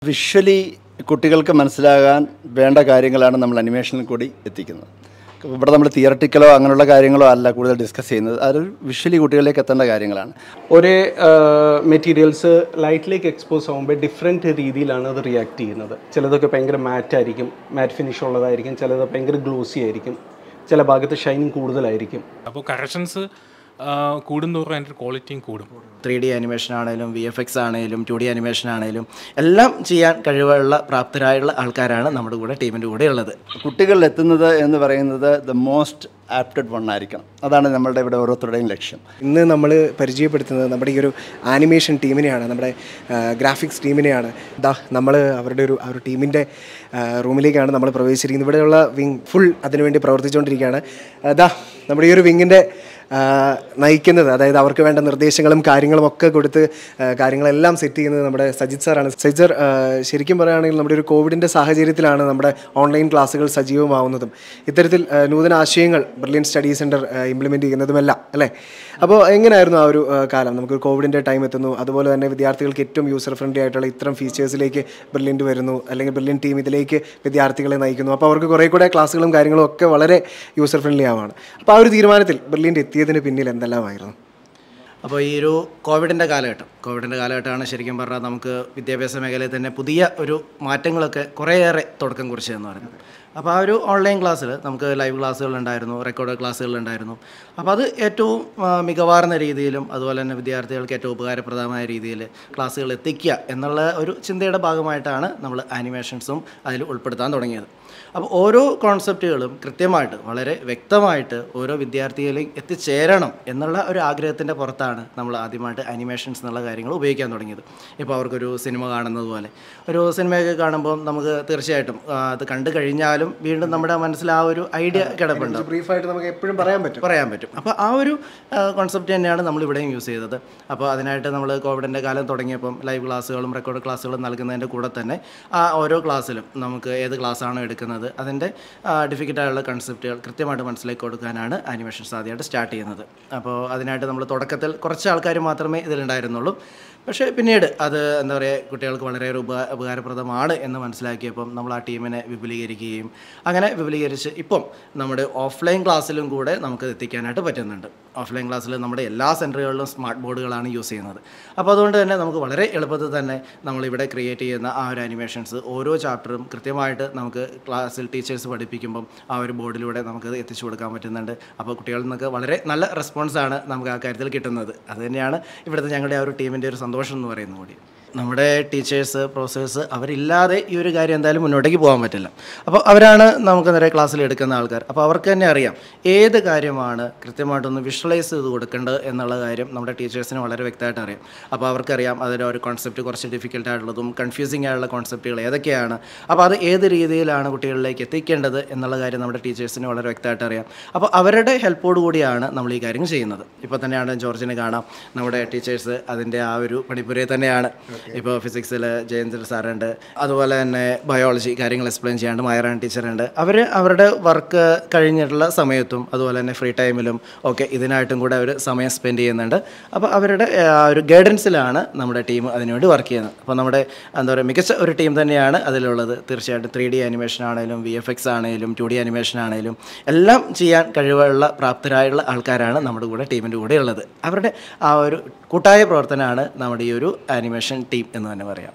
visually കുട്ടികൾക്ക് മനസ്സിലാകാൻ വേണ്ട കാര്യങ്ങളാണ് നമ്മൾ അനിമേഷനിൽ കൂടി എത്തിക്കുന്നത് ഇവിടെ നമ്മൾ തിയറട്ടിക്കലോ അങ്ങനെയുള്ള കാര്യങ്ങളോ അല്ല കൂടുതൽ ഡിസ്കസ് ചെയ്യുന്നത് അതൊരു വിഷ്വലി കുട്ടികളിലേക്ക് എത്തേണ്ട കാര്യങ്ങളാണ് ഒരേ മെറ്റീരിയൽസ് ലൈറ്റിലേക്ക് എക്സ്പോസ് ആകുമ്പോൾ ഡിഫറെൻറ്റ് രീതിയിലാണ് അത് റിയാക്ട് ചെയ്യുന്നത് ചിലതൊക്കെ ഭയങ്കര മാറ്റ് ആയിരിക്കും മാറ്റ് ഫിനിഷ് ഉള്ളതായിരിക്കും ചിലത് ഭയങ്കര ഗ്ലോസി ആയിരിക്കും ചില ഭാഗത്ത് ഷൈനിങ് കൂടുതലായിരിക്കും അപ്പോൾ കറക്ഷൻസ് കൂടുന്തോറും അതിൻ്റെ ക്വാളിറ്റിയും കൂടും ത്രീ ഡി അനിമേഷൻ ആണെങ്കിലും വി എഫ് എക്സ് ആണെങ്കിലും ടു ഡി അനിമേഷൻ ആണെങ്കിലും എല്ലാം ചെയ്യാൻ കഴിവുള്ള പ്രാപ്തരായുള്ള ആൾക്കാരാണ് നമ്മുടെ കൂടെ ടീമിൻ്റെ കൂടെ ഉള്ളത് കുട്ടികളിൽ എത്തുന്നത് എന്ന് പറയുന്നത് ദ മോസ്റ്റ് ആപ്റ്റഡ് വൺ ആയിരിക്കണം അതാണ് നമ്മളുടെ ഇവിടെ ഓരോരുത്തരുടെയും ലക്ഷ്യം ഇന്ന് നമ്മൾ പരിചയപ്പെടുത്തുന്നത് നമ്മുടെ ഈ ഒരു ആനിമേഷൻ ടീമിനെയാണ് നമ്മുടെ ഗ്രാഫിക്സ് ടീമിനെയാണ് ദാ നമ്മൾ അവരുടെ ഒരു ആ ഒരു ടീമിൻ്റെ റൂമിലേക്കാണ് നമ്മൾ പ്രവേശിച്ചിരിക്കുന്നത് ഇവിടെയുള്ള വിങ് ഫുൾ അതിനുവേണ്ടി പ്രവർത്തിച്ചുകൊണ്ടിരിക്കുകയാണ് ആ, ദാ നമ്മുടെ ഈ ഒരു വിങ്ങിൻ്റെ നയിക്കുന്നത് അതായത് അവർക്ക് വേണ്ട നിർദ്ദേശങ്ങളും കാര്യങ്ങളും ഒക്കെ കൊടുത്ത് ആ, കാര്യങ്ങളെല്ലാം സെറ്റ് ചെയ്യുന്നത് നമ്മുടെ സജിത് സാറാണ് സജിത് സാർ ആ, ശരിക്കും പറയുകയാണെങ്കിൽ നമ്മുടെ ഒരു കോവിഡിൻ്റെ സാഹചര്യത്തിലാണ് നമ്മുടെ ഓൺലൈൻ ക്ലാസ്സുകൾ സജീവമാവുന്നതും ഇത്തരത്തിൽ ആ, നൂതന ആശയങ്ങൾ ബ്രില്യൻ സ്റ്റഡി സെൻറ്റർ ഇംപ്ലിമെൻറ്റ് ചെയ്യുന്നതുമെല്ലാം അല്ലേ അപ്പോൾ എങ്ങനെയായിരുന്നു ആ ഒരു ആ, കാലം നമുക്ക് കോവിഡിൻ്റെ ടൈം എത്തുന്നു അതുപോലെ തന്നെ വിദ്യാർത്ഥികൾക്ക് ഏറ്റവും യൂസർ ഫ്രണ്ട്ലി ആയിട്ടുള്ള ഇത്തരം ഫീച്ചേഴ്സിലേക്ക് ബ്രില്യൻറ്റ് വരുന്നു അല്ലെങ്കിൽ ബ്രില്യൻ ടീം ഇതിലേക്ക് വിദ്യാർത്ഥികളെ നയിക്കുന്നു അപ്പോൾ അവർക്ക് കുറേ കൂടെ ക്ലാസ്സുകളും കാര്യങ്ങളും ഒക്കെ വളരെ യൂസർ ഫ്രണ്ട്ലി ആവാണ് അപ്പോൾ ആ ഒരു തീരുമാനത്തിൽ ബ്രില്യൻ്റ് എത്തിയതിന് പിന്നിൽ എന്തെല്ലാമായിരുന്നു അപ്പോൾ ഈ ഒരു കോവിഡിൻ്റെ കാലഘട്ടം കോവിഡിൻ്റെ കാലഘട്ടമാണ് ശരിക്കും പറഞ്ഞാൽ നമുക്ക് വിദ്യാഭ്യാസ മേഖലയിൽ തന്നെ പുതിയ ഒരു മാറ്റങ്ങളൊക്കെ കുറേയേറെ തുടക്കം കുറിച്ചതെന്ന് പറയുന്നത് അപ്പോൾ ആ ഒരു ഓൺലൈൻ ക്ലാസ്സിൽ നമുക്ക് ലൈവ് ക്ലാസ്സുകൾ ഉണ്ടായിരുന്നു റെക്കോർഡ് ക്ലാസ്സുകൾ ഉണ്ടായിരുന്നു അപ്പോൾ അത് ഏറ്റവും ആ, മികവാർന്ന രീതിയിലും അതുപോലെ തന്നെ വിദ്യാർത്ഥികൾക്ക് ഏറ്റവും ഉപകാരപ്രദമായ രീതിയിൽ ക്ലാസ്സുകൾ എത്തിക്കുക എന്നുള്ള ഒരു ചിന്തയുടെ ഭാഗമായിട്ടാണ് നമ്മൾ ആനിമേഷൻസും അതിൽ ഉൾപ്പെടുത്താൻ തുടങ്ങിയത് അപ്പോൾ ഓരോ കോൺസെപ്റ്റുകളും കൃത്യമായിട്ട് വളരെ വ്യക്തമായിട്ട് ഓരോ വിദ്യാർത്ഥികളിലും എത്തിച്ചേരണം എന്നുള്ള ഒരു ആഗ്രഹത്തിൻ്റെ പുറത്താണ് നമ്മൾ ആദ്യമായിട്ട് അനിമേഷൻസ് എന്നുള്ള കാര്യങ്ങൾ ഉപയോഗിക്കാൻ തുടങ്ങിയത് ഇപ്പോൾ അവർക്കൊരു സിനിമ കാണുന്നത് പോലെ ഒരു സിനിമയൊക്കെ കാണുമ്പോൾ നമുക്ക് തീർച്ചയായിട്ടും ആ, അത് കണ്ടു കഴിഞ്ഞാലും വീണ്ടും നമ്മുടെ മനസ്സിൽ ആ ഒരു ഐഡിയ കിടപ്പുണ്ടാവും ബ്രീഫായിട്ട് നമുക്ക് എപ്പോഴും പറയാൻ പറ്റും പറയാൻ പറ്റും അപ്പോൾ ആ ഒരു കോൺസെപ്റ്റ് തന്നെയാണ് നമ്മൾ ഇവിടെയും യൂസ് ചെയ്തത് അപ്പോൾ അതിനായിട്ട് നമ്മൾ കോവിഡിൻ്റെ കാലം തുടങ്ങിയപ്പം ലൈവ് ക്ലാസ്സുകളും റെക്കോർഡ് ക്ലാസ്സുകളും നൽകുന്നതിൻ്റെ കൂടെ തന്നെ ആ ഓരോ ക്ലാസ്സിലും നമുക്ക് ഏത് ക്ലാസ്സാണോ എടുക്കുന്നത് അതിൻ്റെ ഡിഫിക്കൽട്ടായുള്ള കൺസെപ്റ്റുകൾ കൃത്യമായിട്ട് മനസ്സിലാക്കി കൊടുക്കാനാണ് ആനിമേഷൻസ് ആദ്യമായിട്ട് സ്റ്റാർട്ട് ചെയ്യുന്നത് അപ്പോൾ അതിനായിട്ട് നമ്മൾ തുടക്കത്തിൽ കുറച്ച് ആൾക്കാർ മാത്രമേ ഇതിലുണ്ടായിരുന്നുള്ളൂ പക്ഷേ പിന്നീട് അത് എന്താ പറയുക കുട്ടികൾക്ക് വളരെയേറെ ഉപ ഉപകാരപ്രദമാണ് എന്ന് മനസ്സിലാക്കിയപ്പം നമ്മൾ ആ ടീമിനെ വിപുലീകരിക്കുകയും അങ്ങനെ വിപുലീകരിച്ച് ഇപ്പം നമ്മുടെ ഓഫ്ലൈൻ ക്ലാസ്സിലും കൂടെ നമുക്ക് എത്തിക്കാനായിട്ട് പറ്റുന്നുണ്ട് ഓഫ്ലൈൻ ക്ലാസ്സിൽ നമ്മുടെ എല്ലാ സെൻറ്ററുകളിലും സ്മാർട്ട് ബോർഡുകളാണ് യൂസ് ചെയ്യുന്നത് അപ്പോൾ അതുകൊണ്ട് തന്നെ നമുക്ക് വളരെ എളുപ്പത്തിൽ തന്നെ നമ്മളിവിടെ ക്രിയേറ്റ് ചെയ്യുന്ന ആ ഒരു അനിമേഷൻസ് ഓരോ ചാപ്റ്ററും കൃത്യമായിട്ട് നമുക്ക് ക്ലാസ്സിൽ ടീച്ചേഴ്സ് പഠിപ്പിക്കുമ്പം ആ ഒരു ബോർഡിലൂടെ നമുക്കത് എത്തിച്ചു കൊടുക്കാൻ പറ്റുന്നുണ്ട് അപ്പോൾ കുട്ടികളിൽ നിന്നൊക്കെ വളരെ നല്ല റെസ്പോൺസാണ് നമുക്ക് ആ കാര്യത്തിൽ കിട്ടുന്നത് അത് തന്നെയാണ് ഇവിടുത്തെ ഞങ്ങളുടെ ആ ഒരു ടീമിൻ്റെ ഒരു സന്തോഷം എന്ന് പറയുന്നത് കൂടി നമ്മുടെ ടീച്ചേഴ്സ് പ്രൊഫസേഴ്സ് അവരില്ലാതെ ഈ ഒരു കാര്യം എന്തായാലും മുന്നോട്ടേക്ക് പോകാൻ പറ്റില്ല അപ്പോൾ അവരാണ് നമുക്ക് നിറയെ ക്ലാസ്സിൽ എടുക്കുന്ന ആൾക്കാർ അപ്പോൾ അവർക്ക് തന്നെ അറിയാം ഏത് കാര്യമാണ് കൃത്യമായിട്ടൊന്ന് വിഷ്വലൈസ് ചെയ്ത് കൊടുക്കേണ്ടത് എന്നുള്ള കാര്യം നമ്മുടെ ടീച്ചേഴ്സിന് വളരെ വ്യക്തമായിട്ട് അറിയാം അപ്പോൾ അവർക്കറിയാം അതിൻ്റെ ഒരു കോൺസെപ്റ്റ് കുറച്ച് ഡിഫിക്കൽട്ട് ആയിട്ടുള്ളതും കൺഫ്യൂസിങ് ആയിട്ടുള്ള കോൺസെപ്റ്റുകൾ ഏതൊക്കെയാണ് അപ്പോൾ അത് ഏത് രീതിയിലാണ് കുട്ടികളിലേക്ക് എത്തിക്കേണ്ടത് എന്നുള്ള കാര്യം നമ്മുടെ ടീച്ചേഴ്സിന് വളരെ വ്യക്തമായിട്ട് അറിയാം അപ്പോൾ അവരുടെ ഹെൽപ്പോട് കൂടിയാണ് നമ്മൾ ഈ കാര്യം ചെയ്യുന്നത് ഇപ്പോൾ തന്നെയാണ് ജോർജിനെ കാണാം നമ്മുടെ ടീച്ചേഴ്സ് അതിൻ്റെ ആ ഒരു പണിപ്പുരയിൽ തന്നെയാണ് ഇപ്പോൾ ഫിസിക്സിൽ ജയേന്ദ്ര സാറുണ്ട് അതുപോലെ തന്നെ ബയോളജി കാര്യങ്ങൾ എക്സ്പ്ലെയിൻ ചെയ്യാണ്ട് മയറാൻ ടീച്ചറുണ്ട് അവർ അവരുടെ വർക്ക് കഴിഞ്ഞിട്ടുള്ള സമയത്തും അതുപോലെ തന്നെ ഫ്രീ ടൈമിലും ഒക്കെ ഇതിനായിട്ടും കൂടെ അവർ സമയം സ്പെൻഡ് ചെയ്യുന്നുണ്ട് അപ്പോൾ അവരുടെ ആ ഒരു ഗൈഡൻസിലാണ് നമ്മുടെ ടീം അതിനുവേണ്ടി വർക്ക് ചെയ്യുന്നത് അപ്പോൾ നമ്മുടെ എന്താ പറയുക മികച്ച ഒരു ടീം തന്നെയാണ് അതിലുള്ളത് തീർച്ചയായിട്ടും ത്രീ ഡി അനിമേഷൻ ആണെങ്കിലും വി എഫ് എക്സ് ആണെങ്കിലും ടു ഡി അനിമേഷൻ ആണെങ്കിലും എല്ലാം ചെയ്യാൻ കഴിവുള്ള പ്രാപ്തരായുള്ള ആൾക്കാരാണ് നമ്മുടെ കൂടെ ടീമിൻ്റെ കൂടെ ഉള്ളത് അവരുടെ ആ ഒരു കൂട്ടായ പ്രവർത്തനമാണ് നമ്മുടെ ഈ ഒരു ആനിമേഷൻ ടീം എന്ന് തന്നെ പറയാം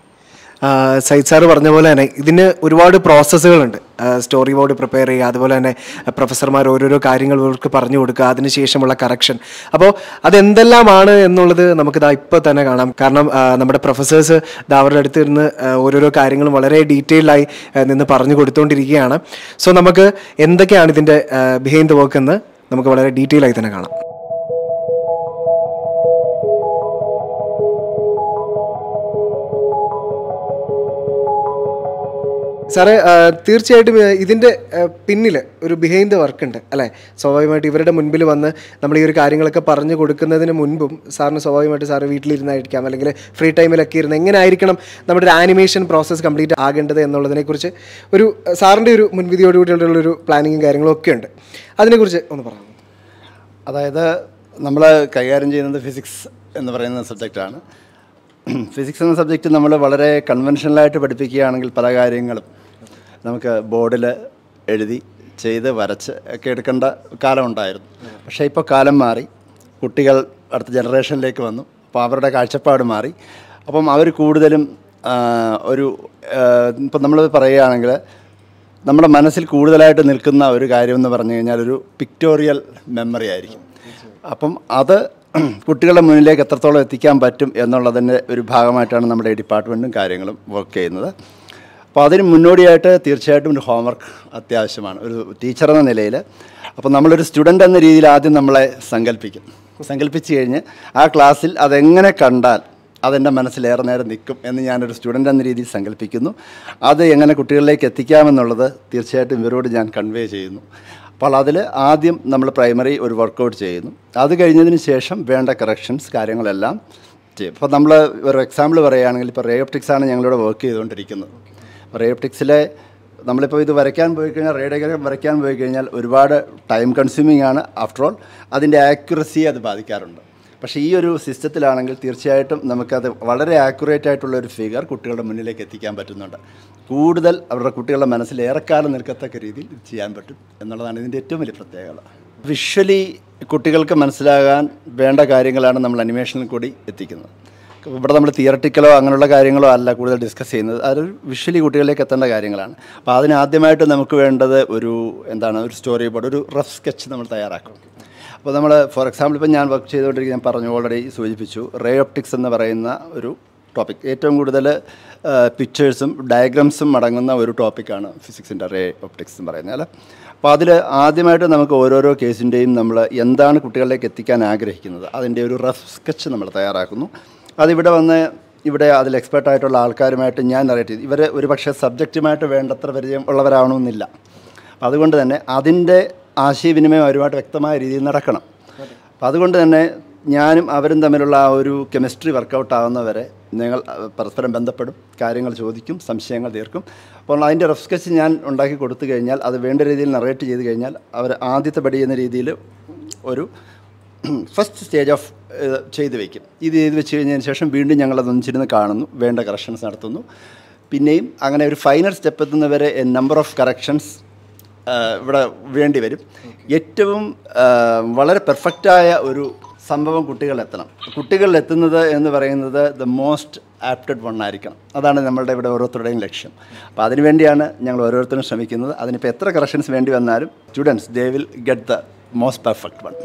സൈദ് സാറ് പറഞ്ഞ പോലെ തന്നെ ഇതിന് ഒരുപാട് പ്രോസസ്സുകളുണ്ട് സ്റ്റോറി ബോർഡ് പ്രിപ്പയർ ചെയ്യുക അതുപോലെ തന്നെ പ്രൊഫസർമാർ ഓരോരോ കാര്യങ്ങൾ ഇവർക്ക് പറഞ്ഞു കൊടുക്കുക അതിനുശേഷമുള്ള കറക്ഷൻ അപ്പോൾ അതെന്തെല്ലാമാണ് എന്നുള്ളത് നമുക്കിതാ ഇപ്പോൾ തന്നെ കാണാം കാരണം ആ, നമ്മുടെ പ്രൊഫസേഴ്സ് ഇതാ അവരുടെ അടുത്ത് ഇരുന്ന് ആ, ഓരോരോ കാര്യങ്ങളും വളരെ ഡീറ്റെയിൽഡായി നിന്ന് പറഞ്ഞു കൊടുത്തുകൊണ്ടിരിക്കുകയാണ് സോ നമുക്ക് എന്തൊക്കെയാണ് ഇതിൻ്റെ ബിഹൈൻഡ് ദ വർക്ക് എന്ന് നമുക്ക് വളരെ ഡീറ്റെയിൽ ആയി തന്നെ കാണാം സാറേ ആ, തീർച്ചയായിട്ടും ആ, ഇതിൻ്റെ പിന്നിൽ ഒരു ബിഹൈൻഡ് ദ വർക്ക് ഉണ്ട് അല്ലേ സ്വാഭാവികമായിട്ട് ഇവരുടെ മുൻപിൽ വന്ന് നമ്മൾ ഈ ഒരു കാര്യങ്ങളൊക്കെ പറഞ്ഞു കൊടുക്കുന്നതിന് മുൻപും സാറിന് സ്വാഭാവികമായിട്ട് സാറ് വീട്ടിലിരുന്നായിരിക്കാം അല്ലെങ്കിൽ ഫ്രീ ടൈമിലൊക്കെ ഇരുന്ന് എങ്ങനെ ആയിരിക്കണം നമ്മുടെ ഒരു ആനിമേഷൻ പ്രോസസ്സ് കംപ്ലീറ്റ് ആകേണ്ടത് എന്നുള്ളതിനെക്കുറിച്ച് ഒരു സാറിൻ്റെ ഒരു മുൻവിധിയോടുകൂടിയുള്ള ഒരു പ്ലാനിങ്ങും കാര്യങ്ങളും ഒക്കെ ഉണ്ട് അതിനെക്കുറിച്ച് ഒന്ന് പറയാം അതായത് നമ്മൾ കൈകാര്യം ചെയ്യുന്നത് ഫിസിക്സ് എന്ന് പറയുന്ന സബ്ജക്റ്റാണ് ഫിസിക്സ് എന്ന സബ്ജക്റ്റ് നമ്മൾ വളരെ കൺവെൻഷനലായിട്ട് പഠിപ്പിക്കുകയാണെങ്കിൽ പല കാര്യങ്ങളും നമുക്ക് ബോർഡിൽ എഴുതി ചെയ്ത് വരച്ച് ഒക്കെ എടുക്കേണ്ട കാലം ഉണ്ടായിരുന്നു പക്ഷേ ഇപ്പോൾ കാലം മാറി കുട്ടികൾ അടുത്ത ജനറേഷനിലേക്ക് വന്നു അപ്പോൾ അവരുടെ കാഴ്ചപ്പാട് മാറി അപ്പം അവർ കൂടുതലും ആ, ഒരു ഇപ്പം നമ്മൾ പറയുകയാണെങ്കിൽ നമ്മുടെ മനസ്സിൽ കൂടുതലായിട്ട് നിൽക്കുന്ന ഒരു കാര്യം എന്ന് പറഞ്ഞു കഴിഞ്ഞാൽ ഒരു പിക്ടോറിയൽ മെമ്മറി ആയിരിക്കും അപ്പം അത് കുട്ടികളുടെ മുന്നിലേക്ക് എത്രത്തോളം എത്തിക്കാൻ പറ്റും എന്നുള്ളതിൻ്റെ ഒരു ഭാഗമായിട്ടാണ് നമ്മുടെ ഈ ഡിപ്പാർട്ട്മെൻറ്റും കാര്യങ്ങളും വർക്ക് ചെയ്യുന്നത് അപ്പോൾ അതിന് മുന്നോടിയായിട്ട് തീർച്ചയായിട്ടും ഒരു ഹോംവർക്ക് അത്യാവശ്യമാണ് ഒരു ടീച്ചർ എന്ന നിലയിൽ അപ്പോൾ നമ്മളൊരു സ്റ്റുഡൻ്റ് എന്ന രീതിയിൽ ആദ്യം നമ്മളെ സങ്കല്പിക്കും സങ്കല്പിച്ച് കഴിഞ്ഞ് ആ ക്ലാസ്സിൽ അതെങ്ങനെ കണ്ടാൽ അതെൻ്റെ മനസ്സിലേറെ നേരം നിൽക്കും എന്ന് ഞാനൊരു സ്റ്റുഡൻ്റ് എന്ന രീതിയിൽ സങ്കല്പിക്കുന്നു അത് എങ്ങനെ കുട്ടികളിലേക്ക് എത്തിക്കാമെന്നുള്ളത് തീർച്ചയായിട്ടും ഇവരോട് ഞാൻ കൺവേ ചെയ്യുന്നു അപ്പോൾ അതിൽ ആദ്യം നമ്മൾ പ്രൈമറി ഒരു വർക്കൗട്ട് ചെയ്യുന്നു അത് കഴിഞ്ഞതിന് ശേഷം വേണ്ട കറക്ഷൻസ് കാര്യങ്ങളെല്ലാം ചെയ്യും അപ്പോൾ നമ്മൾ ഒരു എക്സാമ്പിൾ പറയുകയാണെങ്കിൽ ഇപ്പോൾ റേയോപ്റ്റിക്സ് ആണ് ഞങ്ങളിവിടെ വർക്ക് ചെയ്തുകൊണ്ടിരിക്കുന്നത് അപ്പോൾ റേയോപ്റ്റിക്സിലെ നമ്മളിപ്പോൾ ഇത് വരയ്ക്കാൻ പോയി കഴിഞ്ഞാൽ റേ ഡയഗ്രം വരയ്ക്കാൻ പോയി കഴിഞ്ഞാൽ ഒരുപാട് ടൈം കൺസ്യൂമിംഗ് ആണ് ആഫ്റ്റർ ഓൾ അതിൻ്റെ ആക്യുറസിയെ അത് ബാധിക്കാറുണ്ട് പക്ഷേ ഈ ഒരു സിസ്റ്റത്തിലാണെങ്കിൽ തീർച്ചയായിട്ടും നമുക്കത് വളരെ ആക്യുറേറ്റ് ആയിട്ടുള്ള ഒരു ഫിഗർ കുട്ടികളുടെ മുന്നിലേക്ക് എത്തിക്കാൻ പറ്റുന്നുണ്ട് കൂടുതൽ അവരുടെ കുട്ടികളുടെ മനസ്സിൽ ഏറെക്കാലം നിൽക്കത്തക്ക രീതിയിൽ ഇത് ചെയ്യാൻ പറ്റും എന്നുള്ളതാണ് ഇതിൻ്റെ ഏറ്റവും വലിയ പ്രത്യേകത വിഷ്വലി കുട്ടികൾക്ക് മനസ്സിലാകാൻ വേണ്ട കാര്യങ്ങളാണ് നമ്മൾ അനിമേഷനിൽ കൂടി എത്തിക്കുന്നത് ഇവിടെ നമ്മൾ തിയറട്ടിക്കലോ അങ്ങനെയുള്ള കാര്യങ്ങളോ അല്ല കൂടുതൽ ഡിസ്കസ് ചെയ്യുന്നത് അതൊരു വിഷ്വലി കുട്ടികളിലേക്ക് എത്തേണ്ട കാര്യങ്ങളാണ് അപ്പോൾ അതിന് ആദ്യമായിട്ട് നമുക്ക് വേണ്ടത് ഒരു എന്താണ് ഒരു സ്റ്റോറി ബോർഡ് ഒരു റഫ് സ്കെച്ച് നമ്മൾ തയ്യാറാക്കും അപ്പോൾ നമ്മൾ ഫോർ എക്സാമ്പിൾ ഇപ്പം ഞാൻ വർക്ക് ചെയ്തുകൊണ്ടിരിക്കുന്ന ഞാൻ പറഞ്ഞു ഓൾറെഡി സൂചിപ്പിച്ചു റേ ഒപ്റ്റിക്സ് എന്ന് പറയുന്ന ഒരു ടോപ്പിക് ഏറ്റവും കൂടുതൽ പിക്ചേഴ്സും ഡയഗ്രാംസും അടങ്ങുന്ന ഒരു ടോപ്പിക്കാണ് ഫിസിക്സിൻ്റെ റേ ഒപ്റ്റിക്സ് എന്ന് പറയുന്നത് അപ്പോൾ അതിൽ ആദ്യമായിട്ട് നമുക്ക് ഓരോരോ കേസിൻ്റെയും നമ്മൾ എന്താണ് കുട്ടികളിലേക്ക് എത്തിക്കാൻ ആഗ്രഹിക്കുന്നത് അതിൻ്റെ ഒരു റഫ് സ്കെച്ച് നമ്മൾ തയ്യാറാക്കുന്നു അതിവിടെ വന്ന് ഇവിടെ അതിൽ എക്സ്പേർട്ട് ആയിട്ടുള്ള ആൾക്കാരുമായിട്ട് ഞാൻ നറേറ്റ് ചെയ്തു ഇവർ ഒരു പക്ഷേ സബ്ജക്റ്റുമായിട്ട് വേണ്ടത്ര പരിചയം ഉള്ളവരാവണമെന്നില്ല അപ്പം അതുകൊണ്ട് തന്നെ അതിൻ്റെ ആശയവിനിമയം ഒരുപാട് വ്യക്തമായ രീതിയിൽ നടക്കണം അപ്പം അതുകൊണ്ട് തന്നെ ഞാനും അവരും തമ്മിലുള്ള ആ ഒരു കെമിസ്ട്രി വർക്കൗട്ട് ആവുന്നവരെ നിങ്ങൾ അഹ്, പരസ്പരം ബന്ധപ്പെടും കാര്യങ്ങൾ ചോദിക്കും സംശയങ്ങൾ തീർക്കും അപ്പോൾ അതിൻ്റെ റഫ് സ്കെച്ച് ഞാൻ ഉണ്ടാക്കി കൊടുത്തു കഴിഞ്ഞാൽ അത് വേണ്ട രീതിയിൽ നറേറ്റ് ചെയ്ത് കഴിഞ്ഞാൽ അവർ ആദ്യത്തെ പടി എന്ന രീതിയിൽ ഒരു ഫസ്റ്റ് സ്റ്റേജ് ഓഫ് ചെയ്ത് വയ്ക്കും ഇത് ചെയ്ത് വെച്ച് കഴിഞ്ഞതിന് ശേഷം വീണ്ടും ഞങ്ങളത് ഒന്നിച്ചിരുന്ന് കാണുന്നു വേണ്ട കറക്ഷൻസ് നടത്തുന്നു പിന്നെയും അങ്ങനെ ഒരു ഫൈനൽ സ്റ്റെപ്പ് എത്തുന്നവരെ എ നമ്പർ ഓഫ് കറക്ഷൻസ് ഇവിടെ വേണ്ടി വരും ഏറ്റവും ആ, വളരെ പെർഫെക്റ്റായ ഒരു സംഭവം കുട്ടികളിലെത്തണം കുട്ടികളിലെത്തുന്നത് എന്ന് പറയുന്നത് ദ മോസ്റ്റ് ആപ്റ്റഡ് വൺ ആയിരിക്കണം അതാണ് നമ്മളുടെ ഇവിടെ ഓരോരുത്തരുടെയും ലക്ഷ്യം അപ്പോൾ അതിനുവേണ്ടിയാണ് ഞങ്ങൾ ഓരോരുത്തരും ശ്രമിക്കുന്നത് അതിനിപ്പോൾ എത്ര കറക്ഷൻസ് വേണ്ടി വന്നാലും students they will get the most perfect one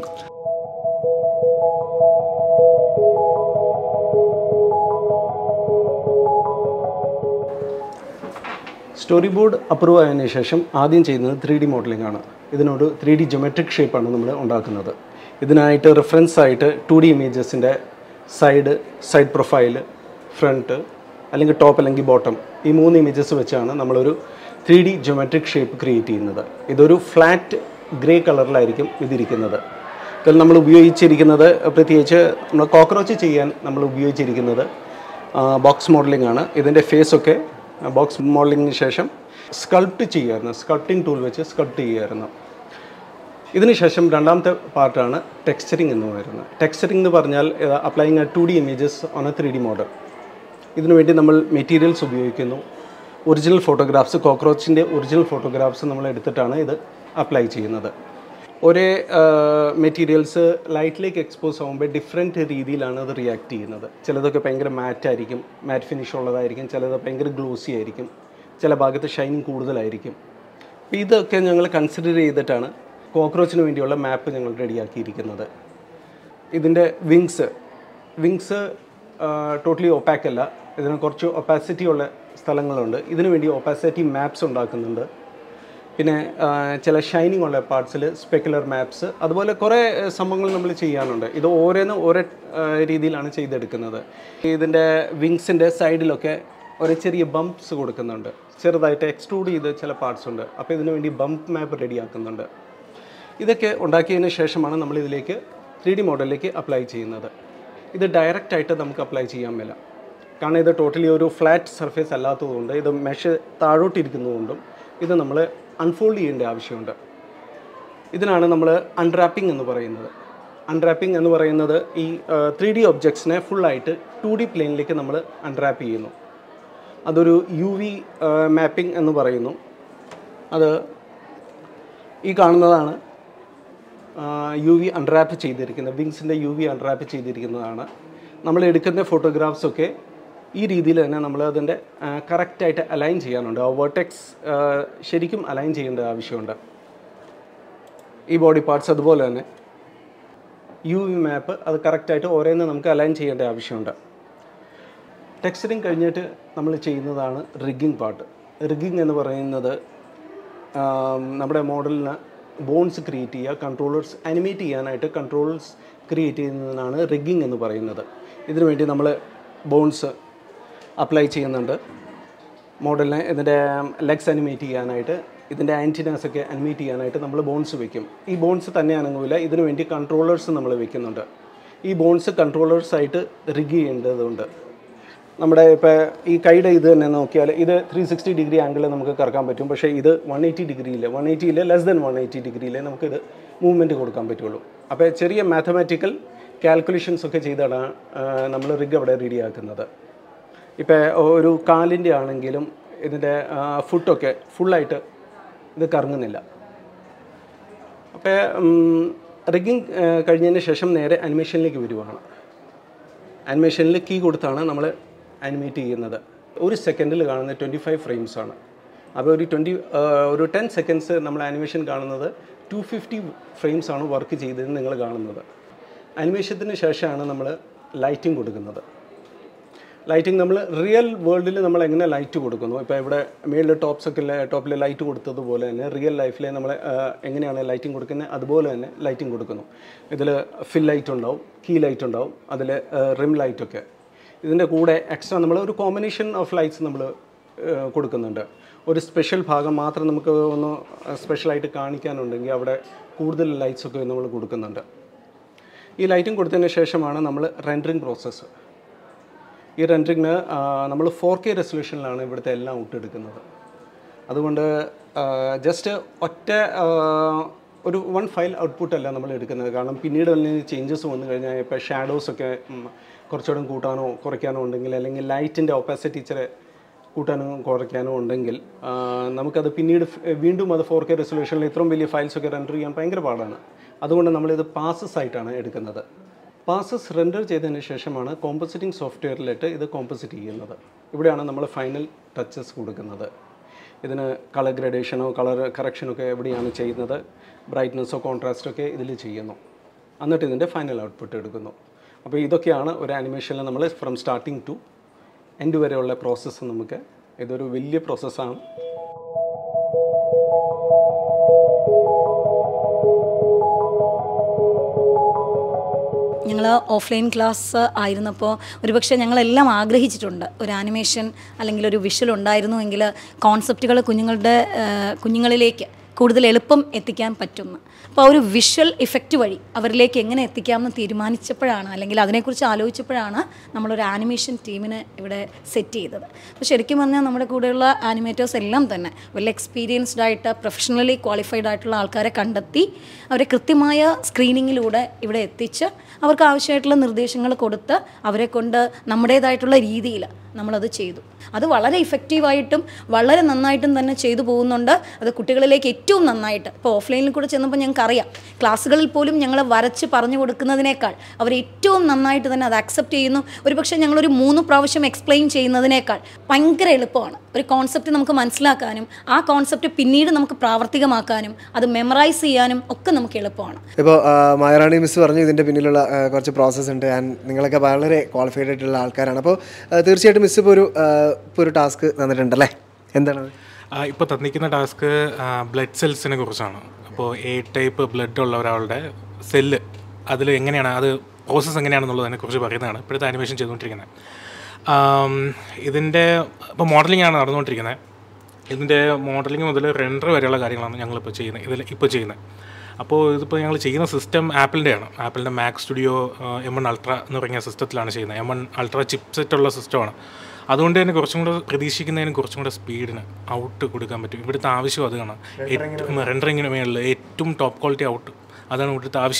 story board approve ആയതിനു ശേഷം ആദ്യം ചെയ്യുന്നത് ത്രീ ഡി മോഡലിംഗ് ആണ് ഇതിനോട് ത്രീ ഡി ജൊമെട്രിക് ഷേപ്പാണ് നമ്മൾ ഉണ്ടാക്കുന്നത് ഇതിനായിട്ട് റെഫറൻസ് ആയിട്ട് ടു ഡി ഇമേജസിൻ്റെ സൈഡ് സൈഡ് പ്രൊഫൈൽ ഫ്രണ്ട് അല്ലെങ്കിൽ ടോപ്പ് അല്ലെങ്കിൽ ബോട്ടം ഈ മൂന്ന് ഇമേജസ് വെച്ചാണ് നമ്മളൊരു three D geometric shape create ചെയ്യുന്നത് ഇതൊരു ഫ്ലാറ്റ് ഗ്രേ കളറിലായിരിക്കും ഇതിരിക്കുന്നത് ഇതിൽ നമ്മൾ ഉപയോഗിച്ചിരിക്കുന്നത് പ്രത്യേകിച്ച് നമ്മൾ കോക്രോച്ച് ചെയ്യാൻ നമ്മൾ ഉപയോഗിച്ചിരിക്കുന്നത് ബോക്സ് മോഡലിംഗ് ആണ് ഇതിൻ്റെ ഫേസൊക്കെ ബോക്സ് മോഡലിങ്ങിന് ശേഷം സ്കൾപ്റ്റ് ചെയ്യുമായിരുന്നു സ്കൾപ്റ്റിംഗ് ടൂൾ വെച്ച് സ്കൾപ്റ്റ് ചെയ്യുമായിരുന്നു ഇതിനുശേഷം രണ്ടാമത്തെ പാർട്ടാണ് ടെക്സ്ചറിങ് എന്ന് പറയുന്നത് ടെക്സ്ചറിങ് എന്ന് പറഞ്ഞാൽ applying a two D images on a three D model ഇതിനുവേണ്ടി നമ്മൾ മെറ്റീരിയൽസ് ഉപയോഗിക്കുന്നു ഒറിജിനൽ ഫോട്ടോഗ്രാഫ്സ് കോക്രോച്ചിൻ്റെ ഒറിജിനൽ ഫോട്ടോഗ്രാഫ്സ് നമ്മൾ എടുത്തിട്ടാണ് ഇത് അപ്ലൈ ചെയ്യുന്നത് ഒരേ മെറ്റീരിയൽസ് ലൈറ്റിലേക്ക് എക്സ്പോസ് ആകുമ്പോൾ ഡിഫറെൻറ്റ് രീതിയിലാണ് അത് റിയാക്ട് ചെയ്യുന്നത് ചിലതൊക്കെ ഭയങ്കര മാറ്റ് ആയിരിക്കും മാറ്റ് ഫിനിഷ് ഉള്ളതായിരിക്കും ചിലത് ഭയങ്കര ഗ്ലോസി ആയിരിക്കും ചില ഭാഗത്ത് ഷൈനിങ് കൂടുതലായിരിക്കും അപ്പോൾ ഇതൊക്കെ ഞങ്ങൾ കൺസിഡർ ചെയ്തിട്ടാണ് കോക്രോച്ചിന് വേണ്ടിയുള്ള മാപ്പ് ഞങ്ങൾ റെഡിയാക്കിയിരിക്കുന്നത് ഇതിൻ്റെ വിങ്സ് വിങ്സ് ടോട്ടലി ഒപ്പാക്ക് അല്ല ഇതിന് കുറച്ച് ഒപ്പാസിറ്റി ഉള്ള സ്ഥലങ്ങളുണ്ട് ഇതിനു വേണ്ടി ഒപ്പാസിറ്റി മാപ്സ് ഉണ്ടാക്കുന്നുണ്ട് പിന്നെ ആ, ചില ഷൈനിങ് ഉള്ള പാർട്സിൽ സ്പെക്കുലർ മാപ്സ് അതുപോലെ കുറേ ആ, സംഭവങ്ങൾ നമ്മൾ ചെയ്യാനുണ്ട് ഇത് ഓരോന്നും ഓരോ ആ, രീതിയിലാണ് ചെയ്തെടുക്കുന്നത് ഇതിൻ്റെ വിങ്സിൻ്റെ സൈഡിലൊക്കെ ഒരു ചെറിയ ബംപ്സ് കൊടുക്കുന്നുണ്ട് ചെറുതായിട്ട് എക്സ്ട്രൂഡ് ചെയ്ത് ചില പാർട്സ് ഉണ്ട് അപ്പോൾ ഇതിനു വേണ്ടി ബംപ് മാപ്പ് റെഡിയാക്കുന്നുണ്ട് ഇതൊക്കെ ഉണ്ടാക്കിയതിന് ശേഷമാണ് നമ്മൾ ഇതിലേക്ക് ത്രീ ഡി മോഡലിലേക്ക് അപ്ലൈ ചെയ്യുന്നത് ഇത് ഡയറക്റ്റ് ആയിട്ട് നമുക്ക് അപ്ലൈ ചെയ്യാൻ മേല കാരണം ഇത് ടോട്ടലി ഒരു ഫ്ലാറ്റ് സർഫേസ് അല്ലാത്തതുകൊണ്ട് ഇത് മെഷ് താഴോട്ടിരിക്കുന്നതുകൊണ്ടും ഇത് നമ്മൾ അൺഫോൾഡ് ചെയ്യേണ്ട ആവശ്യമുണ്ട് ഇതിനാണ് നമ്മൾ അൺറാപ്പിംഗ് എന്ന് പറയുന്നത് അൺറാപ്പിംഗ് എന്ന് പറയുന്നത് ഈ ത്രീ ഡി ഒബ്ജക്ട്സിനെ ഫുള്ളായിട്ട് ടു ഡി പ്ലെയിനിലേക്ക് നമ്മൾ അൺറാപ്പ് ചെയ്യുന്നു അതൊരു യു വി മാപ്പിംഗ് എന്ന് പറയുന്നു അത് ഈ കാണുന്നതാണ് യു വി അൺറാപ്പ് ചെയ്തിരിക്കുന്നത് വിങ്സിൻ്റെ യു വി അൺറാപ്പ് ചെയ്തിരിക്കുന്നതാണ് നമ്മൾ എടുക്കുന്ന ഫോട്ടോഗ്രാഫ്സൊക്കെ ഈ രീതിയിൽ തന്നെ നമ്മൾ അതിൻ്റെ കറക്റ്റായിട്ട് അലൈൻ ചെയ്യാനുണ്ട് ആ വേർട്ടെക്സ് ശരിക്കും അലൈൻ ചെയ്യേണ്ട ആവശ്യമുണ്ട് ഈ ബോഡി പാർട്സ് അതുപോലെ തന്നെ യു വി മാപ്പ് അത് കറക്റ്റായിട്ട് ഓരോന്ന് നമുക്ക് അലൈൻ ചെയ്യേണ്ട ആവശ്യമുണ്ട് ടെക്സ്ചറിങ് കഴിഞ്ഞിട്ട് നമ്മൾ ചെയ്യുന്നതാണ് റിഗിങ് പാർട്ട് റിഗിങ് എന്ന് പറയുന്നത് ആം, നമ്മുടെ മോഡലിന് ബോൺസ് ക്രിയേറ്റ് ചെയ്യുക കൺട്രോളേഴ്സ് അനിമേറ്റ് ചെയ്യാനായിട്ട് കൺട്രോൾസ് ക്രിയേറ്റ് ചെയ്യുന്നതിനാണ് റിഗിങ് എന്ന് പറയുന്നത് ഇതിനു വേണ്ടി നമ്മൾ ബോൺസ് അപ്ലൈ ചെയ്യുന്നുണ്ട് മോഡലിനെ ഇതിൻ്റെ ലെഗ്സ് അനിമേറ്റ് ചെയ്യാനായിട്ട് ഇതിൻ്റെ ആൻറ്റിനാസ് ഒക്കെ അനിമേറ്റ് ചെയ്യാനായിട്ട് നമ്മൾ ബോൺസ് വെക്കും ഈ ബോൺസ് തന്നെ അനങ്ങൂല ഇതിനു വേണ്ടി കൺട്രോളേഴ്സ് നമ്മൾ വെക്കുന്നുണ്ട് ഈ ബോൺസ് കൺട്രോളേഴ്സായിട്ട് റിഗ് ചെയ്യേണ്ടതുണ്ട് നമ്മുടെ ഇപ്പോൾ ഈ കൈയുടെ ഇത് തന്നെ നോക്കിയാൽ ഇത് ത്രീ സിക്സ്റ്റി ഡിഗ്രി ആംഗിളിൽ നമുക്ക് കറക്കാൻ പറ്റും പക്ഷേ ഇത് വൺ എയ്റ്റി ഡിഗ്രിയിൽ വൺ എയ്റ്റിയിൽ ലെസ് ദൻ വൺ എയ്റ്റി ഡിഗ്രിയിൽ നമുക്കിത് മൂവ്മെൻറ്റ് കൊടുക്കാൻ പറ്റുള്ളൂ അപ്പോൾ ചെറിയ മാത്തമാറ്റിക്കൽ കാൽക്കുലേഷൻസ് ഒക്കെ ചെയ്താണ് നമ്മൾ റിഗ് അവിടെ റെഡിയാക്കുന്നത് ഇപ്പോൾ ഒരു കാലിൻ്റെ ആണെങ്കിലും ഇതിൻ്റെ ഫുട്ടൊക്കെ ഫുള്ളായിട്ട് ഇത് കറങ്ങുന്നില്ല അപ്പോൾ റിഗിങ് കഴിഞ്ഞതിന് ശേഷം നേരെ അനിമേഷനിലേക്ക് വരുവാണ് അനിമേഷനിൽ കീ കൊടുത്താണ് നമ്മൾ അനിമേറ്റ് ചെയ്യുന്നത് ഒരു സെക്കൻഡിൽ കാണുന്ന ട്വൻറ്റി ഫൈവ് ഫ്രെയിംസ് ആണ് അപ്പോൾ ഒരു ട്വൻറ്റി ഒരു ടെൻ സെക്കൻഡ്സ് നമ്മൾ അനിമേഷൻ കാണുന്നത് ടു ഫിഫ്റ്റി ഫ്രെയിംസ് ആണ് വർക്ക് ചെയ്തതെന്ന് നിങ്ങൾ കാണുന്നത് അനിമേഷത്തിന് ശേഷമാണ് നമ്മൾ ലൈറ്റിംഗ് കൊടുക്കുന്നത് ലൈറ്റിംഗ് നമ്മൾ റിയൽ വേൾഡിൽ നമ്മൾ എങ്ങനെ ലൈറ്റ് കൊടുക്കുന്നു ഇപ്പോൾ ഇവിടെ മേളിൽ ടോപ്സ് ഒക്കെ ടോപ്പിൽ ലൈറ്റ് കൊടുത്തതുപോലെ തന്നെ റിയൽ ലൈഫിൽ നമ്മൾ എങ്ങനെയാണ് ലൈറ്റിംഗ് കൊടുക്കുന്നത് അതുപോലെ തന്നെ ലൈറ്റിംഗ് കൊടുക്കുന്നു ഇതിൽ ഫിൽ ലൈറ്റ് ഉണ്ടാവും കീ ലൈറ്റ് ഉണ്ടാവും അതിൽ റിം ലൈറ്റൊക്കെ ഇതിൻ്റെ കൂടെ എക്സ്ട്രാ നമ്മൾ ഒരു കോമ്പിനേഷൻ ഓഫ് ലൈറ്റ്സ് നമ്മൾ കൊടുക്കുന്നുണ്ട് ഒരു സ്പെഷ്യൽ ഭാഗം മാത്രം നമുക്ക് ഒന്ന് സ്പെഷ്യലായിട്ട് കാണിക്കാനുണ്ടെങ്കിൽ അവിടെ കൂടുതൽ ലൈറ്റ്സ് ഒക്കെ നമ്മൾ കൊടുക്കുന്നുണ്ട് ഈ ലൈറ്റിംഗ് കൊടുത്തതിന് ശേഷമാണ് നമ്മൾ റെൻഡറിങ് പ്രോസസ്സ് ഈ റെൻഡറിങ്ങിന് നമ്മൾ ഫോർ കെ റെസൊല്യൂഷനിലാണ് ഇവിടുത്തെ എല്ലാം ഔട്ടെടുക്കുന്നത് അതുകൊണ്ട് ജസ്റ്റ് ഒറ്റ ആ, ഒരു വൺ ഫയൽ ഔട്ട്പുട്ട് അല്ല നമ്മൾ എടുക്കുന്നത് കാരണം പിന്നീട് തന്നെ ചേഞ്ചസ് വന്നു കഴിഞ്ഞാൽ ഇപ്പോൾ ഷാഡോസ് ഒക്കെ ഉം, കുറച്ചുകൂടെ കൂട്ടാനോ കുറയ്ക്കാനോ ഉണ്ടെങ്കിൽ അല്ലെങ്കിൽ ലൈറ്റിൻ്റെ ഒപ്പാസിറ്റി ഇച്ചിരി കൂട്ടാനോ കുറയ്ക്കാനോ ഉണ്ടെങ്കിൽ ആ, നമുക്കത് പിന്നീട് ഫ്- വീണ്ടും അത് ഫോർ കെ റെസൊല്യൂഷനിൽ ഇത്രയും വലിയ ഫയൽസ് ഒക്കെ റെൻഡർ ചെയ്യാൻ ഭയങ്കര പാടാണ് അതുകൊണ്ട് നമ്മളിത് പാസസ് ആയിട്ടാണ് എടുക്കുന്നത് പാസസ് റെൻഡർ ചെയ്തതിന് ശേഷമാണ് കോമ്പോസിറ്റിംഗ് സോഫ്റ്റ്വെയറിലിട്ട് ഇത് കോമ്പോസിറ്റ് ചെയ്യുന്നത് ഇവിടെയാണ് നമ്മൾ ഫൈനൽ ടച്ചസ് കൊടുക്കുന്നത് ഇതിന് കളർ ഗ്രഡേഷനോ കളർ കറക്ഷനോ ഒക്കെ എവിടെയാണ് ചെയ്യുന്നത് ബ്രൈറ്റ്നസ്സോ കോൺട്രാസ്റ്റോ ഒക്കെ ഇതിൽ ചെയ്യുന്നു എന്നിട്ട് ഇതിൻ്റെ ഫൈനൽ ഔട്ട്പുട്ട് എടുക്കുന്നു അപ്പോൾ ഇതൊക്കെയാണ് ഒരു ആനിമേഷനിൽ നമ്മൾ ഫ്രം സ്റ്റാർട്ടിങ് ടു എൻഡ് വരെയുള്ള പ്രോസസ്സ് നമുക്ക് ഇതൊരു വലിയ പ്രോസസ്സാണ് ഞങ്ങൾ ഓഫ്ലൈൻ ക്ലാസ് ആയിരുന്നപ്പോൾ ഒരുപക്ഷെ ഞങ്ങളെല്ലാം ആഗ്രഹിച്ചിട്ടുണ്ട് ഒരു ആനിമേഷൻ അല്ലെങ്കിൽ ഒരു വിഷ്വൽ ഉണ്ടായിരുന്നുവെങ്കിൽ കോൺസെപ്റ്റുകൾ കുഞ്ഞുങ്ങളുടെ ആ, കുഞ്ഞുങ്ങളിലേക്ക് കൂടുതൽ എളുപ്പം എത്തിക്കാൻ പറ്റുന്നു അപ്പോൾ ആ ഒരു വിഷ്വൽ ഇഫക്റ്റ് വഴി അവരിലേക്ക് എങ്ങനെ എത്തിക്കാമെന്ന് തീരുമാനിച്ചപ്പോഴാണ് അല്ലെങ്കിൽ അതിനെക്കുറിച്ച് ആലോചിച്ചപ്പോഴാണ് നമ്മളൊരു ആനിമേഷൻ ടീമിനെ ഇവിടെ സെറ്റ് ചെയ്തത് അപ്പോൾ ശരിക്കും പറഞ്ഞാൽ നമ്മുടെ കൂടെയുള്ള ആനിമേറ്റേഴ്സ് എല്ലാം തന്നെ വെൽ എക്സ്പീരിയൻസ്ഡ് ആയിട്ട് പ്രൊഫഷണലി ക്വാളിഫൈഡ് ആയിട്ടുള്ള ആൾക്കാരെ കണ്ടെത്തി അവരെ കൃത്യമായ സ്ക്രീനിങ്ങിലൂടെ ഇവിടെ എത്തിച്ച് അവർക്ക് ആവശ്യമായിട്ടുള്ള നിർദ്ദേശങ്ങൾ കൊടുത്ത് അവരെ കൊണ്ട് നമ്മുടേതായിട്ടുള്ള രീതിയിൽ നമ്മളത് ചെയ്തു അത് വളരെ ഇഫക്റ്റീവായിട്ടും വളരെ നന്നായിട്ടും തന്നെ ചെയ്തു പോകുന്നുണ്ട് അത് കുട്ടികളിലേക്ക് ഏറ്റവും നന്നായിട്ട് ഇപ്പോൾ ഓഫ്ലൈനിൽ കൂടെ ചെന്നപ്പോൾ ഞങ്ങൾക്ക് അറിയാം ക്ലാസ്സുകളിൽ പോലും ഞങ്ങൾ വരച്ച് പറഞ്ഞു കൊടുക്കുന്നതിനേക്കാൾ അവർ ഏറ്റവും നന്നായിട്ട് തന്നെ അത് അക്സെപ്റ്റ് ചെയ്യുന്നു ഒരുപക്ഷെ ഞങ്ങളൊരു മൂന്ന് പ്രാവശ്യം എക്സ്പ്ലെയിൻ ചെയ്യുന്നതിനേക്കാൾ ഭയങ്കര എളുപ്പമാണ് ഒരു കോൺസെപ്റ്റ് നമുക്ക് മനസ്സിലാക്കാനും ആ കോൺസെപ്റ്റ് പിന്നീട് നമുക്ക് പ്രാവർത്തികമാക്കാനും അത് മെമ്മറൈസ് ചെയ്യാനും ഒക്കെ നമുക്ക് എളുപ്പമാണ് ഇപ്പോൾ മായറാണി മിസ് പറഞ്ഞു ഇതിൻ്റെ പിന്നിലുള്ള ആ, കുറച്ച് പ്രോസസ്സ് ഉണ്ട് ആൻഡ് നിങ്ങളൊക്കെ വളരെ ക്വാളിഫൈഡ് ആയിട്ടുള്ള ആൾക്കാരാണ് അപ്പോൾ ആ, തീർച്ചയായിട്ടും മിസ് ഇപ്പോൾ ഒരു ആ, ഇപ്പോൾ ഒരു ടാസ്ക് തന്നിട്ടുണ്ടല്ലേ എന്താണത് ഇപ്പോൾ തന്നിരിക്കുന്ന ടാസ്ക് ബ്ലഡ് സെൽസിനെ കുറിച്ചാണ് അപ്പോൾ എ ടൈപ്പ് ബ്ലഡ് ഉള്ള ഒരാളുടെ സെല്ല് അതിൽ എങ്ങനെയാണ് അത് പ്രോസസ്സ് എങ്ങനെയാണെന്നുള്ളതിനെ കുറിച്ച് പറയുന്നതാണ് ഇപ്പോഴത്തെ ആനിമേഷൻ ചെയ്തുകൊണ്ടിരിക്കുന്നത് ഇതിൻ്റെ ഇപ്പോൾ മോഡലിംഗ് ആണ് നടന്നുകൊണ്ടിരിക്കുന്നത് ഇതിൻ്റെ മോഡലിംഗ് മുതൽ റെൻഡർ വരെയുള്ള കാര്യങ്ങളാണ് ഞങ്ങളിപ്പോൾ ചെയ്യുന്നത് ഇതിൽ ഇപ്പോൾ ചെയ്യുന്നത് അപ്പോൾ ഇതിപ്പോൾ ഞങ്ങൾ ചെയ്യുന്ന സിസ്റ്റം ആപ്പിളിൻ്റെയാണ് ആപ്പിളിൻ്റെ Mac Studio M one Ultra എന്ന് പറയുന്ന സിസ്റ്റത്തിലാണ് ചെയ്യുന്നത് M one Ultra chip set ഉള്ള സിസ്റ്റമാണ് അതുകൊണ്ട് തന്നെ കുറച്ചും കൂടെ പ്രതീക്ഷിക്കുന്നതിന് കുറച്ചും കൂടെ സ്പീഡിന് ഔട്ട് കൊടുക്കാൻ പറ്റും ഇവിടുത്തെ ആവശ്യം അതാണ് ഏറ്റവും റെൻഡറിങ്ങിന് മേളിൽ ഏറ്റവും ടോപ്പ് ക്വാളിറ്റി ഔട്ട് അതാണ് ഇവിടുത്തെ ആവശ്യം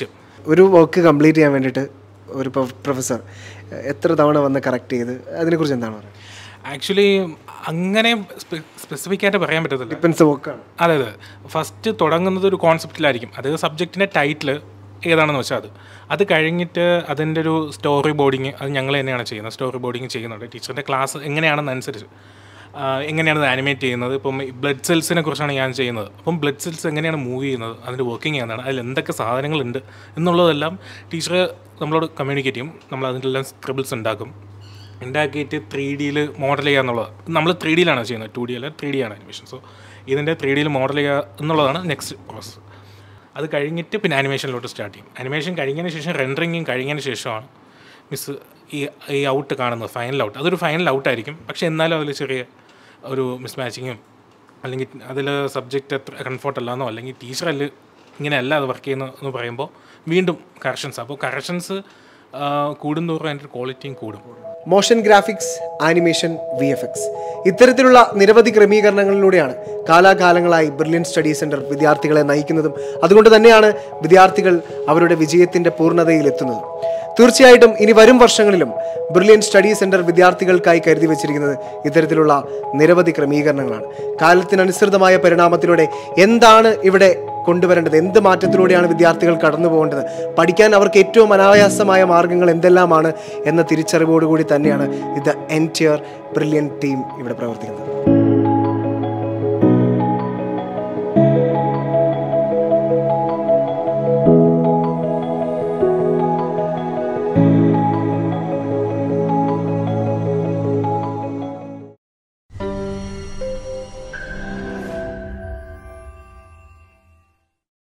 ഒരു വർക്ക് കംപ്ലീറ്റ് ചെയ്യാൻ വേണ്ടിയിട്ട് ഒരു പ്രൊഫസർ എത്ര തവണ വന്ന് കറക്റ്റ് ചെയ്ത് അതിനെക്കുറിച്ച് എന്താണ് പറയുക ആക്ച്വലി അങ്ങനെ സ്പെസിഫിക് ആയിട്ട് പറയാൻ പറ്റത്തില്ല ഡിപ്പെൻസ് വർക്കാണ് അതെ അതെ ഫസ്റ്റ് തുടങ്ങുന്നത് ഒരു കോൺസെപ്റ്റിലായിരിക്കും അത് സബ്ജക്റ്റിൻ്റെ ടൈറ്റിൽ ഏതാണെന്ന് വെച്ചാൽ അത് അത് കഴിഞ്ഞിട്ട് അതിൻ്റെ ഒരു സ്റ്റോറി ബോർഡിങ് അത് ഞങ്ങൾ തന്നെയാണ് ചെയ്യുന്നത് സ്റ്റോറി ബോർഡിങ് ചെയ്യുന്നുണ്ട് ടീച്ചറിൻ്റെ ക്ലാസ് എങ്ങനെയാണെന്നനുസരിച്ച് ആ, എങ്ങനെയാണ് അത് ആനിമേറ്റ് ചെയ്യുന്നത് ഇപ്പം ബ്ലഡ് സെൽസിനെ കുറിച്ചാണ് ഞാൻ ചെയ്യുന്നത് അപ്പം ബ്ലഡ് സെൽസ് എങ്ങനെയാണ് മൂവ് ചെയ്യുന്നത് അതിൻ്റെ വർക്കിംഗ് എന്താണ് അതിൽ എന്തൊക്കെ സാധനങ്ങളുണ്ട് എന്നുള്ളതെല്ലാം ടീച്ചർ നമ്മളോട് കമ്മ്യൂണിക്കേറ്റ് ചെയ്യും നമ്മൾ അതിൻ്റെ സ്ക്രിബിൾസ് ഉണ്ടാക്കും ഉണ്ടാക്കിയിട്ട് ത്രീ ഡിയിൽ മോഡൽ ചെയ്യുക എന്നുള്ളത് നമ്മൾ ത്രീ ഡിയിലാണ് ചെയ്യുന്നത് ടു ഡി അല്ല ത്രീ ഡി ആണ് അനിമേഷൻ സോ ഇതിൻ്റെ ത്രീ ഡിയിൽ മോഡൽ ചെയ്യുക എന്നുള്ളതാണ് നെക്സ്റ്റ് പ്രോസസ്സ് അത് കഴിഞ്ഞിട്ട് പിന്നെ ആനിമേഷനിലോട്ട് സ്റ്റാർട്ട് ചെയ്യും ആനിമേഷൻ കഴിഞ്ഞതിന് ശേഷം റെൻഡറിങ്ങും കഴിഞ്ഞതിന് ശേഷമാണ് മിസ് ഈ ഈ ഔട്ട് കാണുന്നത് ഫൈനൽ ഔട്ട് അതൊരു ഫൈനൽ ഔട്ടായിരിക്കും പക്ഷേ എന്നാലും അതിൽ ചെറിയ ഒരു മിസ് മാച്ചിങ്ങും അല്ലെങ്കിൽ അതിൽ സബ്ജക്റ്റ് അത്ര കംഫോർട്ട് അല്ലാന്നോ അല്ലെങ്കിൽ ടീച്ചർ അല്ല ഇങ്ങനെയല്ല അത് വർക്ക് ചെയ്യുന്നത് എന്ന് പറയുമ്പോൾ വീണ്ടും കറക്ഷൻസ് അപ്പോൾ കറക്ഷൻസ് കൂടുന്തോറും അതിൻ്റെ ക്വാളിറ്റിയും കൂടും motion graphics animation V F X ഇത്തരത്തിലുള്ള നിരവധി ക്രമീകരണങ്ങളിലൂടെയാണ് കാലാകാലങ്ങളായി ബ്രില്യൻ സ്റ്റഡി സെൻറ്റർ വിദ്യാർത്ഥികളെ നയിക്കുന്നതും അതുകൊണ്ട് തന്നെയാണ് വിദ്യാർത്ഥികൾ അവരുടെ വിജയത്തിൻ്റെ പൂർണ്ണതയിലെത്തുന്നതും തീർച്ചയായിട്ടും ഇനി വരും വർഷങ്ങളിലും ബ്രില്യൻ സ്റ്റഡി സെൻറ്റർ വിദ്യാർത്ഥികൾക്കായി കരുതി വച്ചിരിക്കുന്നത് ഇത്തരത്തിലുള്ള നിരവധി ക്രമീകരണങ്ങളാണ് കാലത്തിനനുസൃതമായ പരിണാമത്തിലൂടെ എന്താണ് ഇവിടെ കൊണ്ടുവരേണ്ടത് എന്ത് മാറ്റത്തിലൂടെയാണ് വിദ്യാർത്ഥികൾ കടന്നു പോകേണ്ടത് പഠിക്കാൻ അവർക്ക് ഏറ്റവും അനായാസമായ മാർഗങ്ങൾ എന്തെല്ലാമാണ് എന്ന തിരിച്ചറിവോടുകൂടി തന്നെയാണ് ഇത് എൻറ്റിയർ ബ്രില്യൻ ടീം ഇവിടെ പ്രവർത്തിക്കുന്നത്